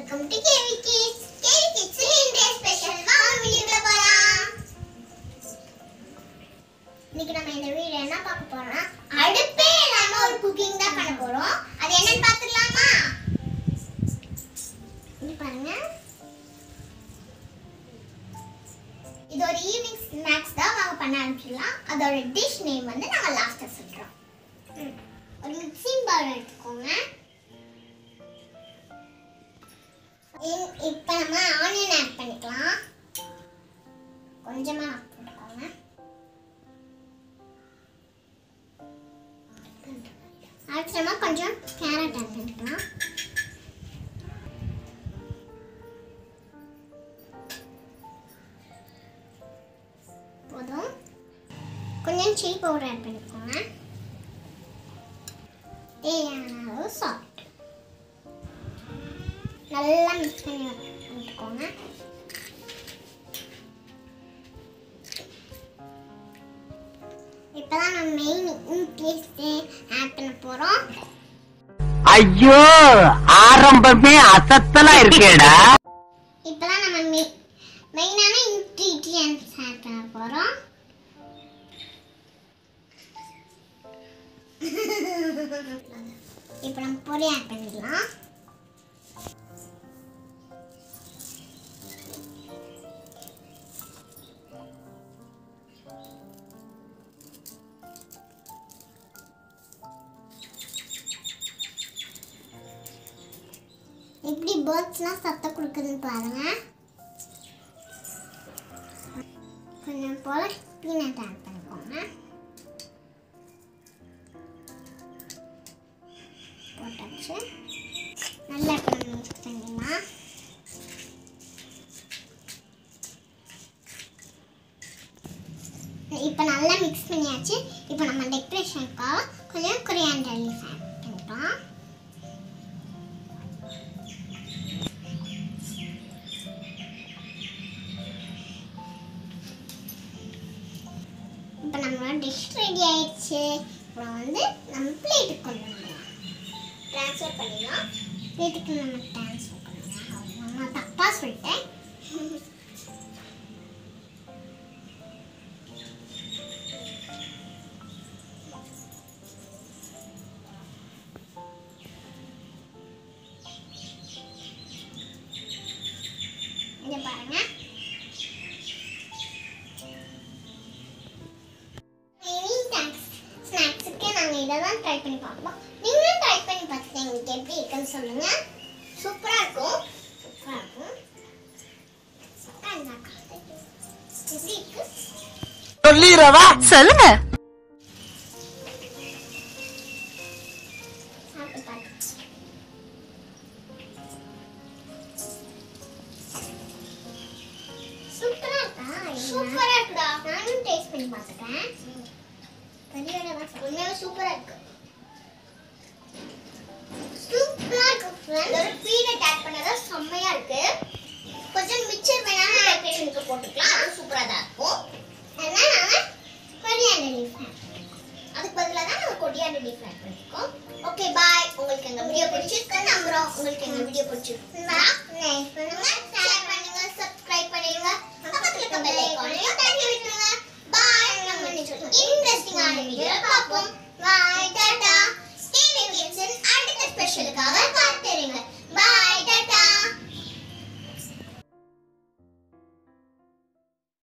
Welcome to KV kids KV kids இன்றைய special வாங்க வீடியோக்குள்ள போலாம் இன்னைக்கு நம்ம இந்த வீடியோ என்ன பார்க்க போறோம்னா அடுப்பே இல்லாம ஒரு குக்கிங் தான் பண்ண போறோம் அது என்னன்னு பார்த்துடலாமா இது பாருங்க இது ஒரு ஈவினிங் ஸ்நாக்ஸ் தான் வாங்க பண்ண ஆரம்பிச்சிடலாம் அதோட டிஷ் நேம் வந்து நாங்கள் லாஸ்ட்டாக சொல்கிறோம் ஒரு மிக்சிங் பவுல் எடுத்துக்கோங்க இன்- இப்ப நம்ம ஆனியன் ஆட் பண்ணிக்கலாம் கொஞ்சமா போட்டுக்கோங்க அடுத்து நம்ம கொஞ்சம் கேரட் ஆட் பண்ணிக்கலாம் போதும் கொஞ்சம் சில்லி பவுடர் ஆட் பண்ணிக்கோங்க தேவையான அளவு சால்ட் நல்லா மிக்ஸ் பண்ணி விட்டுக்கோங்க இப்பதான் நம்ம மெயின் இன்கிரீஸ்ட் ஆட் பண்ண போறோம் ஐயோ ஆரம்பமே அசத்தலா இருக்கேடா இப்பதான் நம்ம மெ- மெயினான இன்கிரீடியன்ட்ஸ் ஆட் பண்ண போறோம் இப்போ நம்ம பொடி ஆட் பண்ணிடலாம் எப்படி பேர்ட்ஸ்லாம் சத்தம் கொடுக்குதுன்னு பாருங்க கொஞ்சம் போல பீனட் ஆட் பண்ணிக்கோங்க போட்டாச்சு நல்லா இப்போ நம்ம மிக்ஸ் பண்ணிடலாம் இப்போ நல்லா மிக்ஸ் பண்ணியாச்சு இப்போ நம்ம டெக்கரேஷனுக்காக கொஞ்சம் கொரியாண்டர் லீஃப் ஆட் பண்ணிக்கலாம் இப்போ நம்மளோட டிஷ் ரெடி ஆயிடுச்சு அப்புறம் வந்து நம்ம பிளேட்டுக்கு கொண்டு வந்துடலாம் ட்ரான்ஸ்ஃபர் பண்ணிடலாம் பிளேட்டுக்கு நம்ம ட்ரான்ஸ்ஃபர் பண்ணிடலாம் நான் தப்பாக சொல்லிட்டேன் இங்க பாருங்க ஈவினிங் ஸ்நாக்ஸ் ஸ்நாக்ஸுக்கு நாங்கள் இதை தான் ட்ரை பண்ணி பார்ப்போம் நீங்களும் ட்ரை பண்ணி பார்த்துட்டு எங்களுக்கு எப்படி இருக்குன்னு சொல்லுங்க சூப்பராக இருக்கும் சூப்பராக இருக்கும் சக்கா இந்தாக்கா. எப்படி இருக்கு சொல்லிடவா சொல்லுங்க சாப்பிட்டு பாருங்க சூப்பரா இருக்கா சூப்பரா இருக்குடா நானும் டேஸ்ட் பண்ணி பார்த்துட்டேன் கறியோட தான் உண்மையாவே சூப்பரா இருக்கு சூப்பரா இருக்கு ஃப்ரெண்ட்ஸ் ஒரு பீனட் ஆட் பண்ணதா செம்மையா இருக்கு கொஞ்சம் மிச்சர் வேணாலும் டெக்கரேஷனுக்கு போட்டுக்கலாம் அது சூப்பரா தான் இருக்கும் அதனால நாம கொரியாண்டர் லீஃப் அதுக்கு பதிலாக தான் நம்ம கொடியாண்டு லீஃப் ஆட் பண்ணிருக்கோம் ஓகே பாய் உங்களுக்கு எங்க வீடியோ பிடிச்சிருக்கு நம்புறோம் உங்களுக்கு எங்க வீடியோ பிடிச்சிருக்குன்னா